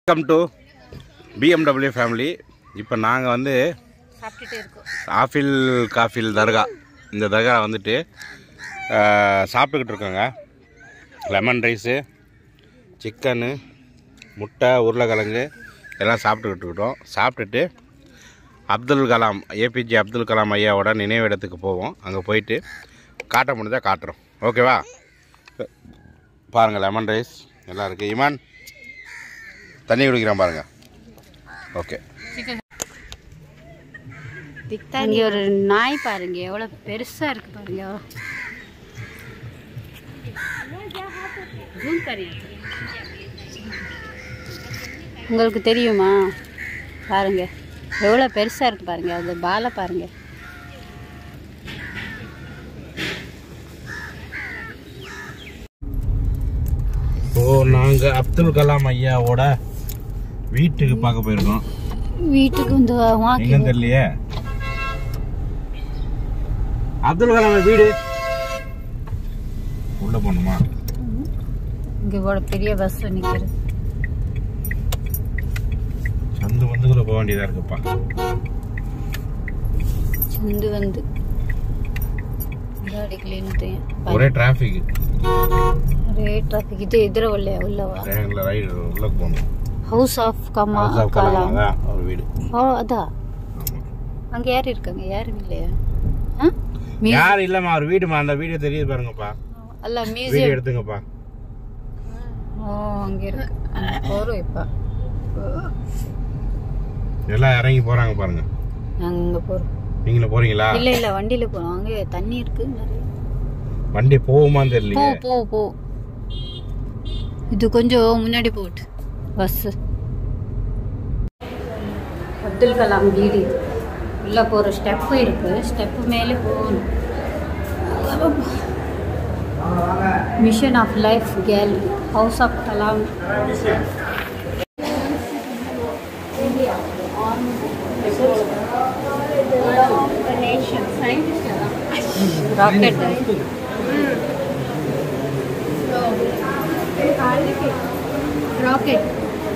Welcome to BMW family இப்போ நாங்கள் வந்து சாப்பிட்டுட்டே இருக்கோம் ஆஃபில் காஃபில் தர்கா இந்த தர்கா வந்துட்டு ஆஹ், சாப்பிட்டுக்கிட்டு இருக்கோங்க லெமன் ரைஸு சிக்கனு முட்டை உருளைக்கிழங்கு எல்லாம் சாப்பிட்டுக்கிட்டு இருக்கோம் சாப்பிட்டுட்டு அப்துல் கலாம் ஏபிஜே அப்துல் கலாம் ஐயாவோட நினைவிடத்துக்கு போவோம் அங்கே போயிட்டு காட்ட முடிஞ்சால் காட்டுறோம் ஓகேவா பாருங்கள் லெமன் ரைஸ் எல்லாம் இருக்குது இமான் தண்ணி குடிக்கிறேன் பாருங்கள் ஓகே இங்க ஒரு நாய் பாருங்க எவ்வளவு பெருசா இருக்கு பாருங்க Zoom கரியா. உங்களுக்கு தெரியுமா பாருங்க எவ்வளவு பெருசா இருக்கு பாருங்க அது பாலை பாருங்க ஸோ நாங்கள் அப்துல் கலாம் ஐயாவோட வீட்டுக்கு பார்க்க போயிருக்கோம் வீட்டுக்கு வந்து வாங்கி எங்கன்னு தெரியலையே அப்துல் கலாம் வீடு உள்ள போகணுமா இங்க இவ்வளவு பெரிய பஸ் நிக்கிறது சந்து வந்துக்குள்ள போக வேண்டியதா இருக்குப்பா சந்து வந்து ಗಾಡಿ ಕ್ಲೀನ್ ஒரே டிராஃபிக் ರೇ ಟ್ರಾಫಿಕ್ ಇದೆ ಎದುರ ಒಳ್ಳೆ ಒಳ್ಳವ ட்ரெயினில் ரைடு உள்ள போகணும் ஹவுஸ் ஆஃப் கம்மா House of கலாம் கலாம் அதான் ஒரு வீடு ஓ அதா ஆமா அங்க யார் இருக்காங்க யாரும் இல்லையா ஆ? Mu- யார் இல்லம்மா ஒரு வீடுமா அந்த வீடியோ தெரியுது பாருங்கப்பா அல்ல வீடியோ மியூசியம் எடுத்துங்கப்பா ஓ அங்க இருக்கு அங்க போறோம் இப்ப எல்லாம் இறங்கி போறாங்க பாருங்க நாங்க அங்க போறோம் நீங்களும் போறீங்களா இல்ல இல்ல வண்டியில போறோம் அங்க தண்ணி இருக்கு நிறைய வண்டி போகுமான்னு போ தெரியலையே போ போ இது கொஞ்சம் முன்னாடி போட்டு பஸ் அப்துல் கலாம் வீடு இது. உள்ள போற ஸ்டெப்பு இருக்கு ஸ்டெப் மேலே போகணும் mission of life gallery house of Kalam rocket rocket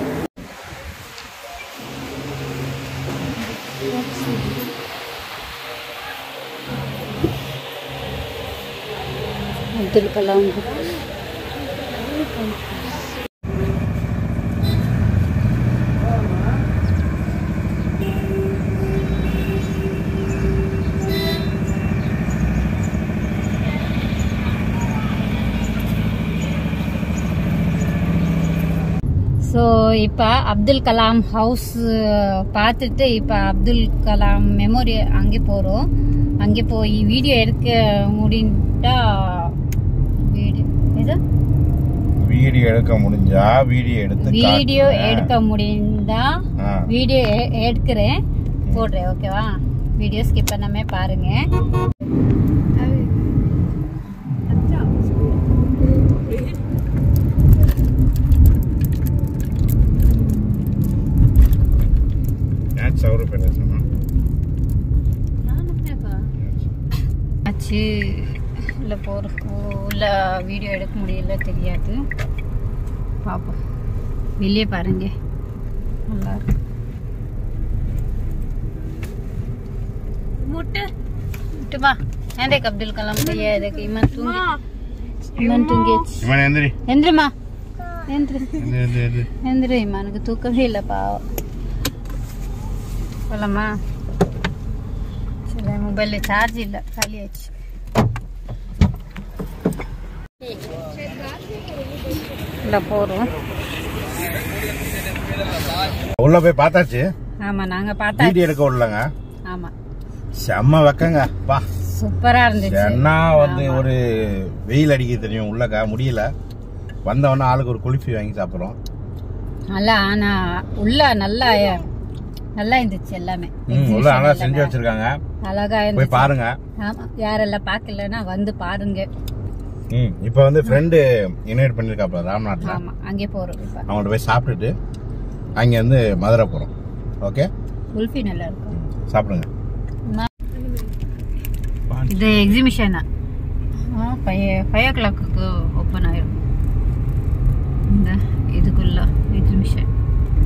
Abdul Kalam so இப்போ அப்துல் கலாம் ஹவுஸ் பார்த்துட்டு இப்போ அப்துல் கலாம் மெமோரி அங்கே போகிறோம் அங்கே போய் வீடியோ எடுக்க முடிந்தா வீடியோ எது வீடியோ எடுக்க முடிஞ்சா வீடியோ எடுத்து வீடியோ காட்டுங்க. எடுக்க முடிந்தா ஆ. வீடியோ எ- எடுக்கிறேன் போடுறேன் ஓகேவா வீடியோ ஸ்கிப் பண்ணாம பாருங்க மேட்ச் அவரு பேசுமா ஆச்சு உள்ள போகிறதுக்கு உள்ள வீடியோ எடுக்க முடியல தெரியாது பார்ப்போம் வெளியே பாருங்க நல்லா இருக்கு முட்டு முட்டு வா ஏண்டேக்கு அப்துல் கலாம் பையா இதுக்கு இமன் தூங்கி இமன் தூங்கியாச்சு இவன் எந்திரி எந்திரிமா எந்திரி எந்திரி எந்திரி எந்திரி எந்திரி எனக்கு தூக்கவே இல்லை பாவம் போலாமா சரி மொபைலில் சார்ஜ் இல்லை காலி ஆயிடுச்சு இல்லை போகிறோம் உள்ள போய் பார்த்தாச்சு ஆமாம் நாங்கள் பார்த்தா வீடியோ எடுக்க விடலங்க ஆமாம் செம்ம வெக்கங்க பா சூப்பராக இருந்துச்சு என்ன வந்து ஒரு வெயில் அடிக்க தெரியும் உள்ளக்கா முடியல வந்தவொடனே ஆளுக்கு ஒரு குளிஃபி வாங்கி சாப்பிட்றோம் நல்லா ஆனால் உள்ள நல்லா நல்லா இருந்துச்சு எல்லாமே ம் உள்ள நல்லா செஞ்சு வச்சிருக்காங்க அழகா போய் இருந்துச்சு பாருங்க ஆமாம் யாரெல்லாம் பார்க்கலன்னா வந்து பாருங்க ம் இப்போ வந்து ஃப்ரெண்டு இன்வைட் பண்ணியிருக்காப்ல ராம்நாட்டில் ஆமாம் அங்கே போகிறோம் இப்போ அவங்கள்ட்ட போய் சாப்பிட்டுட்டு அங்கே வந்து மதுரை போகிறோம் ஓகே குல்ஃபி நல்லா இருக்கும் சாப்பிடுங்க இது எக்ஸிபிஷனா five five o'clock open ஆயிரும் இந்த இதுக்குள்ள எக்ஸிபிஷன்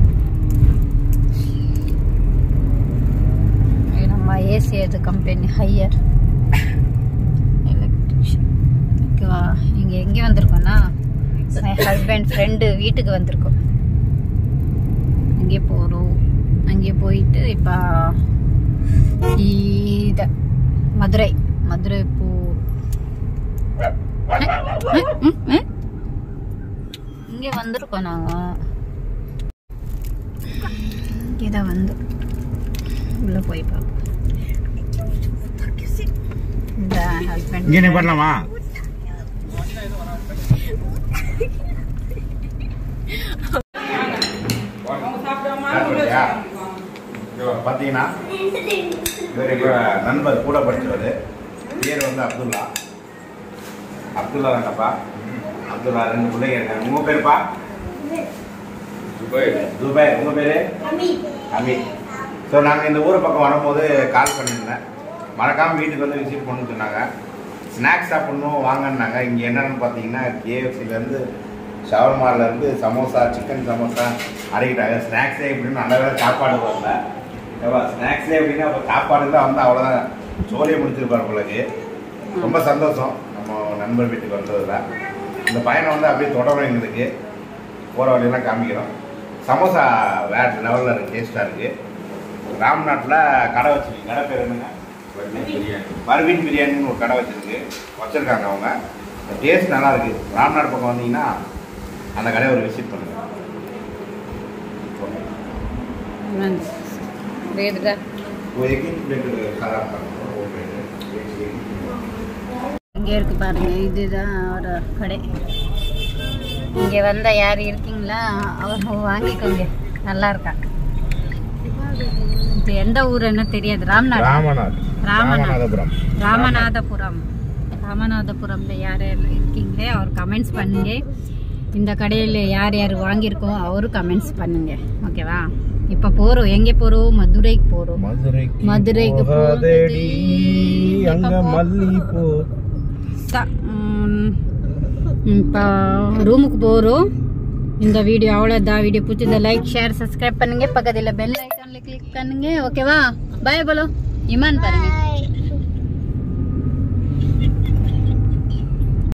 இது கம்பெனி ஹையர் எலக்ட்ரிஷியன் ஓகேவா இங்கே எங்கே வந்திருக்கோம்னா மை ஹஸ்பண்ட் ஃப்ரெண்டு வீட்டுக்கு வந்திருக்கோம் அங்கே போகிறோம் அங்கே போயிட்டு இப்போ இத மதுரை மதுரை போ இங்கே வந்திருக்கோம் நாங்கள் இங்கே தான் வந்து உள்ளே போய் பார்ப்போம் இந்த ஹஸ்பண்ட் இங்கே நீ பண்ணலாமா பார்த்தீங்கன்னா இவர் எங்க நண்பர் கூட படிச்சவர் பேர் வந்து அப்துல்லா அப்துல்லா தானப்பா அப்துல்லா ரெண்டு பிள்ளைங்க இருக்காங்க உங்க பேருப்பா துபாய் உங்க பேரு அமீத் ஸோ நாங்கள் இந்த ஊர் பக்கம் வரும்போது கால் பண்ணியிருந்தேன் மறக்காம வீட்டுக்கு வந்து விசிட் பண்ணு சொன்னாங்க ஸ்நாக்ஸ் சாப்பிடணும் வாங்கன்னாங்க இங்கே என்னென்னு பார்த்தீங்கன்னா கேஎஃப்சிலேருந்து ஷவர்மாலேருந்து சமோசா சிக்கன் சமோசா அடைக்கிட்டாங்க ஸ்நாக்ஸே எப்படின்னு நல்ல வேலை சாப்பாடு வரல ஏவா ஸ்நாக்ஸே எப்படின்னா அப்போ சாப்பாடு தான் வந்து அவ்வளோதான் சோழியை முடிச்சிருப்பார் உங்களுக்கு ரொம்ப சந்தோஷம் நம்ம நண்பர் வீட்டுக்கு வந்ததில் இந்த பயணம் வந்து அப்படியே தொடரும் எங்களுக்கு போகிற வழியெல்லாம் காமிக்கிறோம் சமோசா வேற லெவலில் இருக்குது டேஸ்ட்டாக இருக்குது ராம்நாட்டில் கடை வச்சிருக்கு கடை பேர் என்னங்க பர்வீன் பிரியாணின்னு ஒரு கடை வச்சிருக்கு வச்சிருக்காங்க அவங்க டேஸ்ட் நல்லா இருக்கு ராம்நாட் பக்கம் வந்தீங்கன்னா அந்த கடையை ஒரு விசிட் பண்ணுங்க வேதுடா वो एक ही प्लेट खराब कर वो प्लेट இங்கே இருக்கு பாருங்க இதுதான் ஒரு கடை இங்கே வந்த யார் இருக்கீங்களா அவர் வாங்கிக்கோங்க நல்லா இருக்கா இது எந்த ஊருன்னு தெரியாது ராம்நாத் ராமநாத் ராமநாத். ராமநாதபுரம் ராமநாதபுரம் ராமநாதபுரம்ல யார் யார் இருக்கீங்களே அவர் கமெண்ட்ஸ் பண்ணுங்க இந்த கடையில் யார் யார் வாங்கியிருக்கோம் அவரும் கமெண்ட்ஸ் பண்ணுங்க ஓகேவா இப்போ போகிறோம் எங்கே போகிறோம் மதுரைக்கு போகிறோம் மதுரைக்கு மதுரைக்கு போகாதடி, போகுது. அங்க எப்போ போ- மல்லிப்பூ இப்போ ரூமுக்கு போகிறோம் இந்த வீடியோ அவ்வளோதான் வீடியோ பிடிச்சத லைக் ஷேர் சப்ஸ்கிரைப் பண்ணுங்க பக்கத்தில் பெல் ஐக்கானில் கிளிக் பண்ணுங்க ஓகேவா பாய் போலோ இமான் பாருங்க